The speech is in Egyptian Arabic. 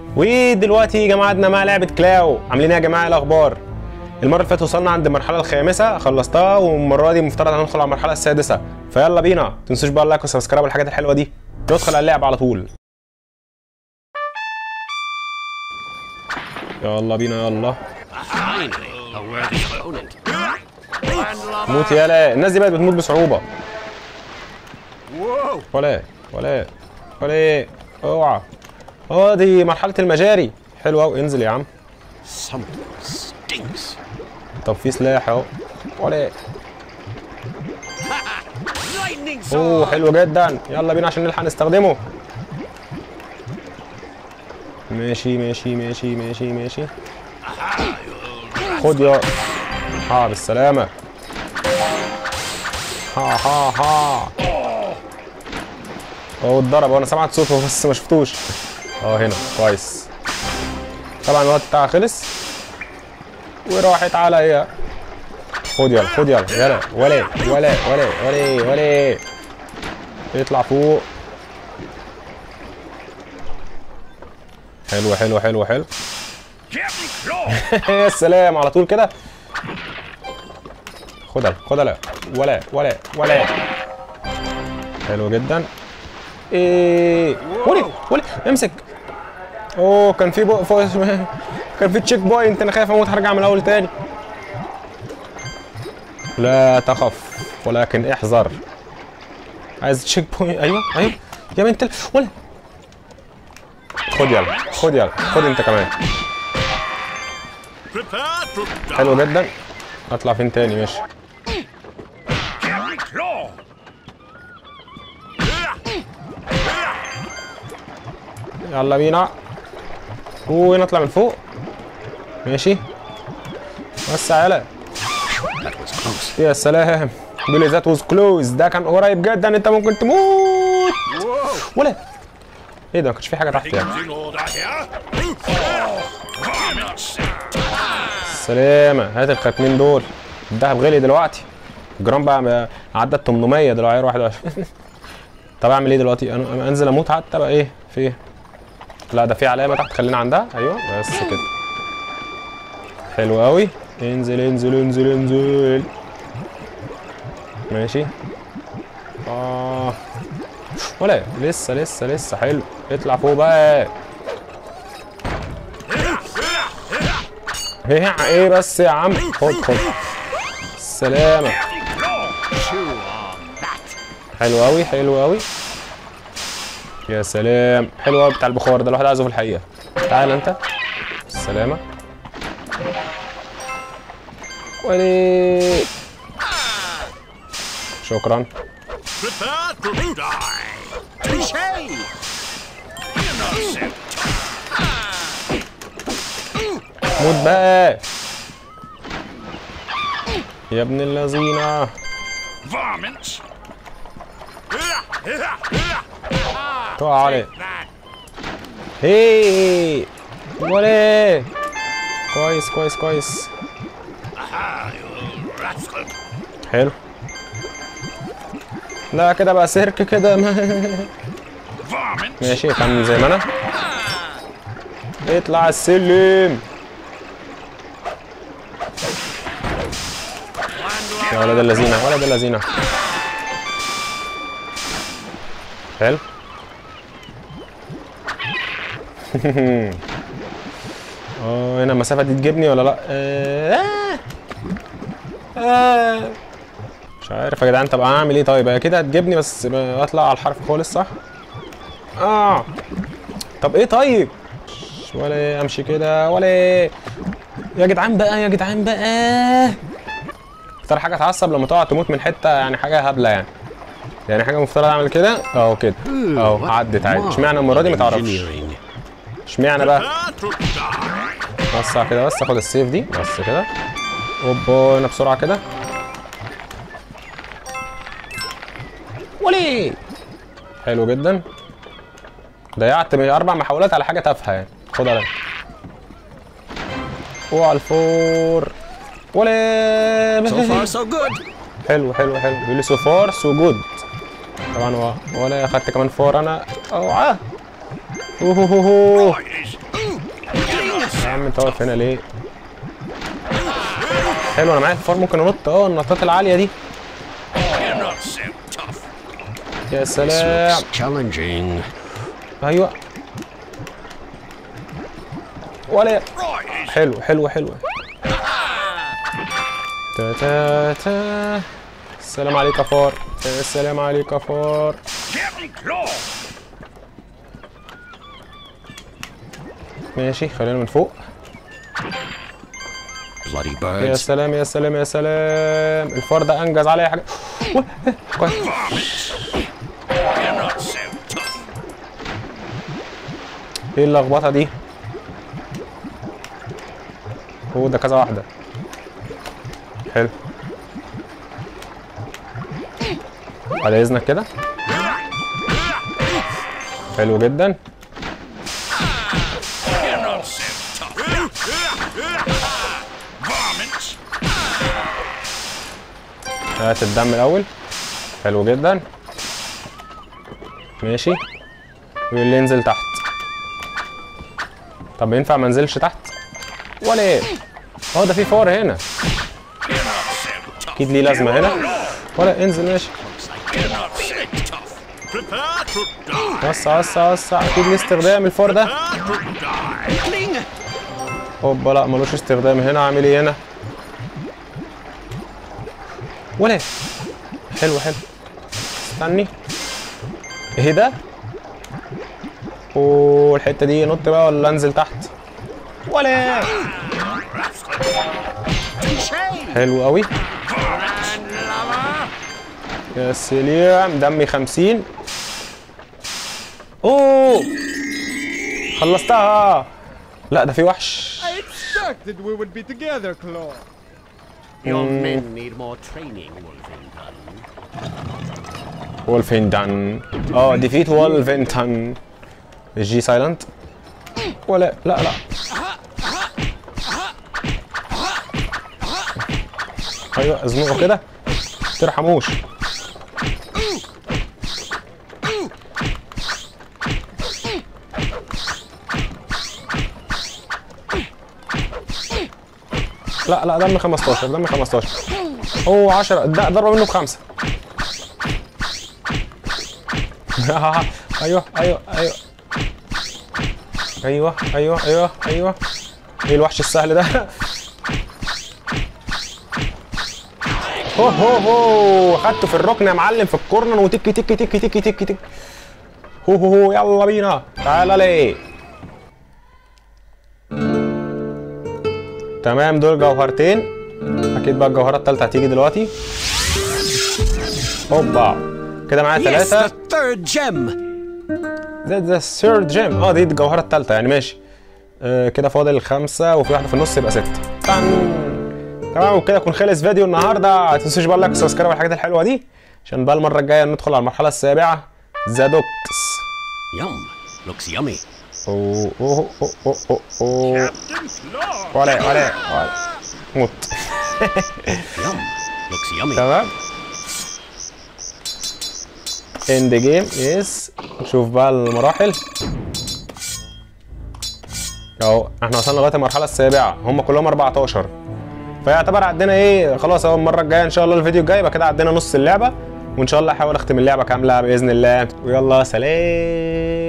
ودلوقتي جماعتنا مع لعبه كلاو عاملين ايه يا جماعه إيه الاخبار المره اللي فاتت وصلنا عند المرحله الخامسه خلصتها والمره دي مفترض هندخل على المرحله السادسه فيلا بينا تنسوش بقى اللايك والسبسكرايب والحاجات الحلوه دي ندخل على اللعبه على طول يلا بينا يلا Finally, a worthy opponent. موت يالا الناس دي بقت بتموت بصعوبه Whoa! ولا ولا ولا اوعى اه دي مرحله المجاري حلوه قوي انزل يا عم Something stinks. طب في سلاح اهو ولا Lightning اوه sword! حلو جدا يلا بينا عشان نلحق نستخدمه ماشي ماشي ماشي ماشي ماشي خد يا ها بالسلامة ها ها ها هو اتضرب وانا سمعت صوته بس ما شفتوش اه هنا كويس طبعا الوقت بتاعها خلص وراحت عليا خد يلا خد يلا يلا ولا ولا ولا ولا ولا يطلع فوق حلو حلو حلو حلو Captain Claw! يا سلام على طول كده خدها خدها ولا ولا ولا حلو جدا ايه ولي ولي امسك اوه كان في بو... فوق كان في تشيك بوينت انا خايف اموت هرجع من الاول تاني لا تخف ولكن احذر عايز تشيك بوينت ايوه ايوه يا بنت ال... ولا خد يلا خد يلا خد انت كمان Prepare to die! حلو جدا اطلع فين تاني ماشي Captain Claw! يلا بينا ونطلع من فوق ماشي بس يلا That was close. يا سلام بيقول ذات واز كلوز ده كان قريب جدا انت ممكن تموت Whoa! ولا ايه ده ما كانش في حاجه تحت يعني Things in order here. Oh, varmints! سلامة هات الختمين دول الدهب غلي دلوقتي الجرام بقى عدى ال 800 دلوقتي 21 طب اعمل ايه دلوقتي أنا- أنا انزل اموت حتى بقى ايه في ايه لا ده في علامه تحت خلينا عندها ايوه بس كده حلو قوي انزل انزل انزل انزل ماشي اه ولا لسه لسه لسه حلو اطلع فوق بقى ايه ايه بس يا عم خد خد سلامة Captain Claw! Chew on that. حلو قوي حلو قوي يا سلام حلو قوي بتاع البخار ده الواحد عايزه في الحقيقة تعال انت سلامة ولي شكرا Prepare to die. Touche! Innocent. موت بقى يا ابن اللذينة Varmints! تقع عليه That. هي ولا كويس كويس كويس Ah, you rascal. حلو لا كده بقى سيرك كده Varmints! ماشي كان زي ما انا اطلع السلم يا ولد اللذينه ولد اللذينه حلو اه هنا المسافه دي تجيبني ولا لا آه. آه. مش عارف يا جدعان طب اعمل ايه طيب هي كده هتجيبني بس اطلع على الحرف خالص صح اه طب ايه طيب ولا إيه؟ امشي كده ولا إيه؟ يا جدعان بقى يا جدعان بقى اكتر حاجه تعصب لما تقع تموت من حته يعني حاجه هبله يعني يعني حاجه مفترض اعمل كده اهو كده اهو عدت عادي اشمعنى المره دي ما تعرفش Engineering. اشمعنى بقى Prepare to die. وسع كده بس اخد السيف دي بس كده اوبا هنا بسرعه كده ولي حلو جدا ضيعت من اربع محاولات على حاجه تافهه يعني خد عليا وعلى الفور ولا So far, so good. حلو حلو حلو بيقول لي سو فار سو جود طبعا هو ولا اخدت كمان فور انا اوعى اوه Boys, عم انت واقف هنا ليه حلو انا معايا الفار ممكن انط اه النطات العاليه دي You're not so tough. يا سلام challenging. ايوه ولا Right, حلو حلو حلو تا تا تا السلام عليك يا فار السلام عليك يا فار Captain Claw. ماشي خلينا من فوق Bloody يا birds. سلام يا سلام يا سلام الفار ده انجز عليا حاجه واه، كويس You're not so tough. ايه اللخبطه دي هو ده كذا واحده حلو على اذنك كده حلو جدا You're not so tough. Varmints. هات الدم الاول حلو جدا ماشي ويقول لي انزل تحت طب ينفع ما انزلش تحت ولا ايه اه ده في فار هنا You're not so tough. اكيد ليه لازمه هنا ولا انزل ماشي You're not so tough. Prepare to die. وسع وسع وسع اكيد ليه استخدام الفار ده Prepare to die. اوبا لا ملوش استخدام هنا عامل ايه هنا ولا إيه؟ حلو حلو استني ايه ده اوه الحته دي نط بقى ولا انزل تحت ولا إيه؟ حلو قوي يا سلام دمي خمسين اوه خلصتها لا ده في وحش I expected we would be together, Claw. Your men need more training, Wolfington. وولفنتان اه ديفيت وولفنتان الجي سايلنت ولا لا لا ايوه ازنقه كده ترحموش لا لا دم 15 دم 15 هو 10 ده ضربه منه بخمسه ايوه ايوه ايوه ايوه ايوه ايوه ايوه ايه الوحش السهل ده هو هو هو خدته في الركن يا معلم في الكورنر وتك تك تك تك تك تك هو هو هو يلا بينا تعالى ليه تمام دول جوهرتين اكيد بقى الجوهره التالتة هتيجي دلوقتي هوبا كده معايا Yes, ثلاثة the third gem. ده ده ثيرد جيم اه دي الجوهره الثالثه يعني ماشي آه كده فاضل خمسه وفي واحده في النص يبقى سته طن تمام وكده يكون خلص فيديو النهارده ما تنسوش بقى لايك وسبسكرايب والحاجات الحلوه دي عشان بقى المره الجايه ندخل على المرحله السابعه زادوكس Yum. Looks yummy. اوه اوه اوه اوه اوه اوه Captain Claw. ولا ولا ولا موت Yum. Looks yummy. تمام اند جيم يس نشوف بقى المراحل اهو احنا وصلنا لغايه المرحله السابعه هم كلهم 14 فيعتبر عندنا ايه خلاص اهو المره الجايه ان شاء الله الفيديو الجاي يبقى كده عندنا نص اللعبه وان شاء الله احاول اختم اللعبه كامله باذن الله ويلا سلام